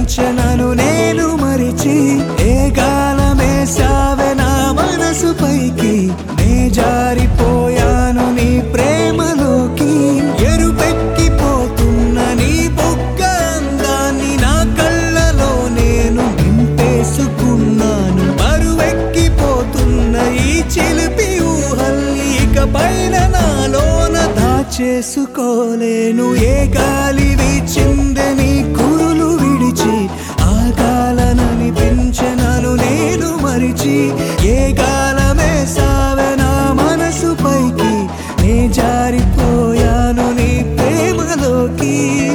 పెంచనను నేను మరిచి ఏ గాలమే సావె నా మనసు పైకి నే జారిపోయాను నీ ప్రేమలోకి ఎరుపెక్కిపోతున్న నీ బొగ్గ అందాన్ని నా కళ్ళలో నేను నింపేసుకున్నాను బరువెక్కిపోతున్న ఈ చిలిపి ఊహల్ని ఇక పైన నాలోన దాచేసుకోలేను ఏ గాలి వీచిందే నీ కురులు విడిచి ఆ గాలనని పెంచనను నేను మరిచి ఏ గాలమే సావె నా మనసు పైకి నే జారిపోయాను నీ ప్రేమలోకి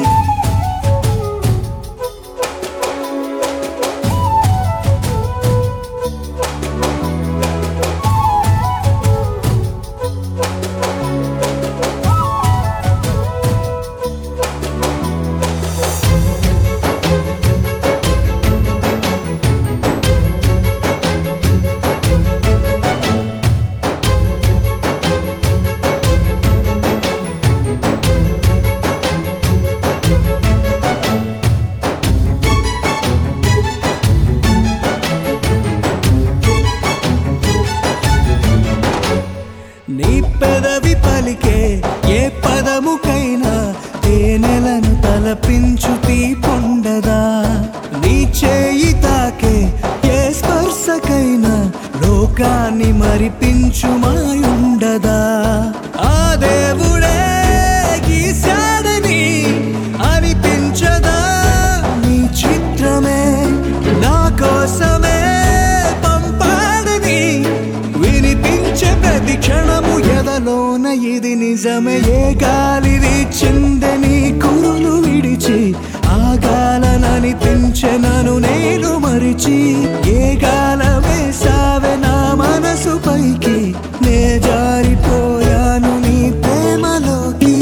నీ పెదవి పలికే ఏ పదముకైనా తేనెలను తలపించు తీపొండదా నీ చేయి తాకే ఏ స్పర్శకైనా లోకాన్ని మరిపించు మాయుండదా ఆ దేవుడే గీశాడని అనిపించదా నీ చిత్రమే నా కోసమే పంపాడని వినిపించే ప్రతి క్షణము ఎదలోన ఇది నిజమే ఏ గాలి వీచిందని కురులు విడిచి ఆ గాలననిపించెనను నేను మరిచి ఏ గాలమే సావె నా మనసు పైకి నే జారిపోయాను నీ ప్రేమలోకి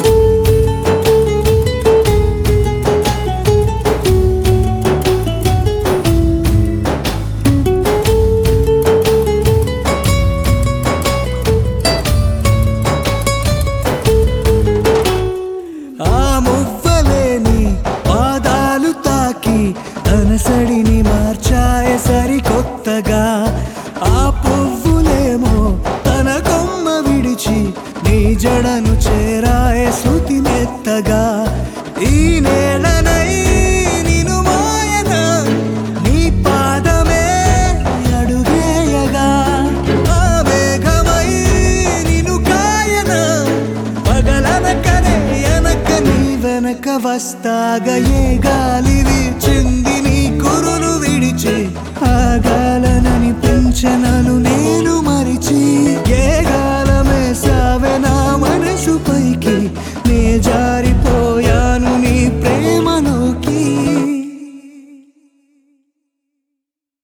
ఆ మువ్వలేని పాదాలు తాకి తనసడిని మార్చాయ సరికొత్తగా ఆ పువ్వులేమో తన కొమ్మ విడిచి నీ జడను చేరాయ శృతి మెత్తగా ఈ నేలనై నిను మోయన నీ పాదమే అడుగేయగా ఆ మేఘమై నిను కాయన పగలనకనే ఎనక నీ వెనక వస్తాగా ఏ గాలి వీచింది నీ కురులు విడిచి ఆ గాలనని పెంచనను నేను మరిచి ఏ గాలి